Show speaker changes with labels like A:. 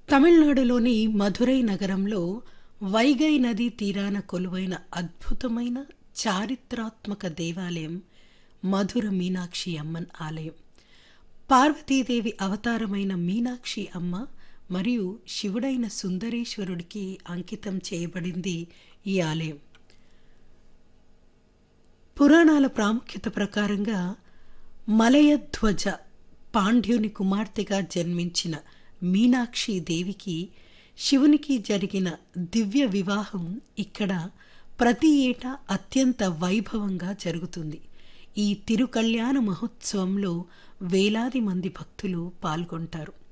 A: తమిళనాడులోని మధురై నగరంలో వైగై నదీ తీరాన కొలువైన అద్భుతమైన చారిత్రాత్మక దేవాలయం మధుర మీనాక్షి అమ్మన్ ఆలయం పార్వతీదేవి అవతారమైన మీనాక్షి అమ్మ మరియు శివుడైన సుందరేశ్వరుడికి అంకితం చేయబడింది ఈ ఆలయం పురాణాల ప్రాముఖ్యత ప్రకారంగా మలయధ్వజ పాండ్యుని కుమార్తెగా జన్మించిన మీనాక్షి దేవికి శివునికి జరిగిన దివ్య వివాహం ఇక్కడ ప్రతి ఏటా అత్యంత వైభవంగా జరుగుతుంది ఈ తిరుకళ్యాణ మహోత్సవంలో వేలాది మంది భక్తులు పాల్గొంటారు